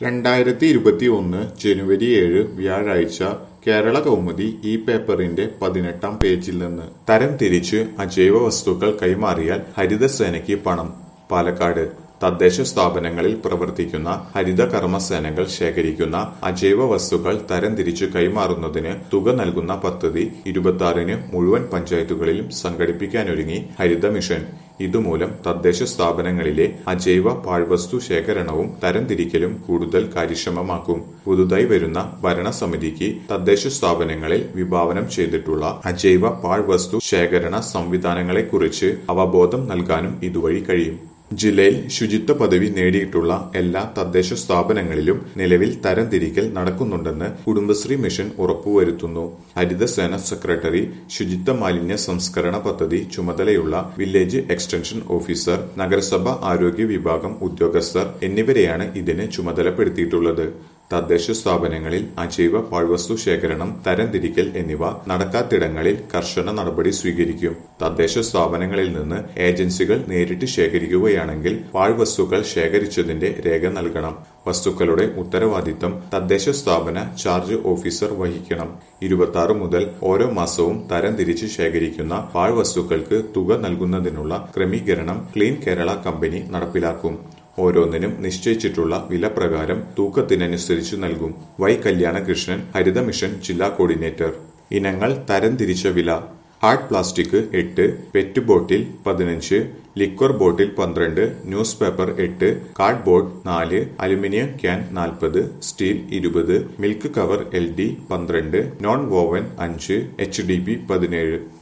രണ്ടായിരത്തി ഇരുപത്തി ഒന്ന് ജനുവരി ഏഴ് വ്യാഴാഴ്ച കേരള കൗമുദി ഈ പേപ്പറിന്റെ പതിനെട്ടാം പേജിൽ നിന്ന് തരം തിരിച്ച് അജൈവ വസ്തുക്കൾ കൈമാറിയാൽ ഹരിതസേനയ്ക്ക് പണം പാലക്കാട് തദ്ദേശ സ്ഥാപനങ്ങളിൽ പ്രവർത്തിക്കുന്ന ഹരിത കർമ്മസേനകൾ ശേഖരിക്കുന്ന അജൈവ വസ്തുക്കൾ തരംതിരിച്ചു കൈമാറുന്നതിന് തുക നൽകുന്ന പദ്ധതി ഇരുപത്തി ആറിന് മുഴുവൻ പഞ്ചായത്തുകളിലും സംഘടിപ്പിക്കാനൊരുങ്ങി ഹരിത മിഷൻ ഇതുമൂലം തദ്ദേശ സ്ഥാപനങ്ങളിലെ അജൈവ പാഴ്വസ്തു ശേഖരണവും തരംതിരിക്കലും കൂടുതൽ കാര്യക്ഷമമാക്കും പുതുതായി വരുന്ന ഭരണസമിതിക്ക് തദ്ദേശ സ്ഥാപനങ്ങളിൽ വിഭാവനം ചെയ്തിട്ടുള്ള അജൈവ പാഴ്വസ്തു ശേഖരണ സംവിധാനങ്ങളെക്കുറിച്ച് അവബോധം നൽകാനും ഇതുവഴി കഴിയും ജില്ലയിൽ ശുചിത്വ പദവി നേടിയിട്ടുള്ള എല്ലാ തദ്ദേശ സ്ഥാപനങ്ങളിലും നിലവിൽ തരംതിരിക്കൽ നടക്കുന്നുണ്ടെന്ന് കുടുംബശ്രീ മിഷൻ ഉറപ്പുവരുത്തുന്നു ഹരിതസേന സെക്രട്ടറി ശുചിത്വ മാലിന്യ സംസ്കരണ പദ്ധതി ചുമതലയുള്ള വില്ലേജ് എക്സ്റ്റൻഷൻ ഓഫീസർ നഗരസഭ ആരോഗ്യ വിഭാഗം ഉദ്യോഗസ്ഥർ എന്നിവരെയാണ് ഇതിന് ചുമതലപ്പെടുത്തിയിട്ടുള്ളത് തദ്ദേശ സ്ഥാപനങ്ങളിൽ അജൈവ പാഴ്വസ്തു ശേഖരണം തരംതിരിക്കൽ എന്നിവ നടക്കാത്തിടങ്ങളിൽ കർശന നടപടി സ്വീകരിക്കും തദ്ദേശ സ്ഥാപനങ്ങളിൽ നിന്ന് ഏജൻസികൾ നേരിട്ട് ശേഖരിക്കുകയാണെങ്കിൽ പാഴ്വസ്തുക്കൾ ശേഖരിച്ചതിന്റെ രേഖ നൽകണം വസ്തുക്കളുടെ ഉത്തരവാദിത്തം തദ്ദേശ സ്ഥാപന ചാർജ് ഓഫീസർ വഹിക്കണം ഇരുപത്തി ആറ് മുതൽ ഓരോ മാസവും തരംതിരിച്ച് ശേഖരിക്കുന്ന പാഴ്വസ്തുക്കൾക്ക് തുക നൽകുന്നതിനുള്ള ക്രമീകരണം ക്ലീൻ കേരള കമ്പനി നടപ്പിലാക്കും ഓരോന്നിനും നിശ്ചയിച്ചിട്ടുള്ള വില പ്രകാരം തൂക്കത്തിനനുസരിച്ച് നൽകും വൈ കല്യാണകൃഷ്ണൻ ഹരിത മിഷൻ ജില്ലാ കോർഡിനേറ്റർ ഇനങ്ങൾ തരംതിരിച്ച വില ഹാർഡ് പ്ലാസ്റ്റിക് എട്ട് പെറ്റ് ബോട്ടിൽ പതിനഞ്ച് ലിക്വർ ബോട്ടിൽ പന്ത്രണ്ട് ന്യൂസ് പേപ്പർ എട്ട് കാർഡ്ബോർഡ് നാല് അലുമിനിയം ക്യാൻ നാൽപ്പത് സ്റ്റീൽ ഇരുപത് മിൽക്ക് കവർ എൽ ഡി പന്ത്രണ്ട് നോൺ വോവൻ അഞ്ച് എച്ച് ഡി പി പതിനേഴ്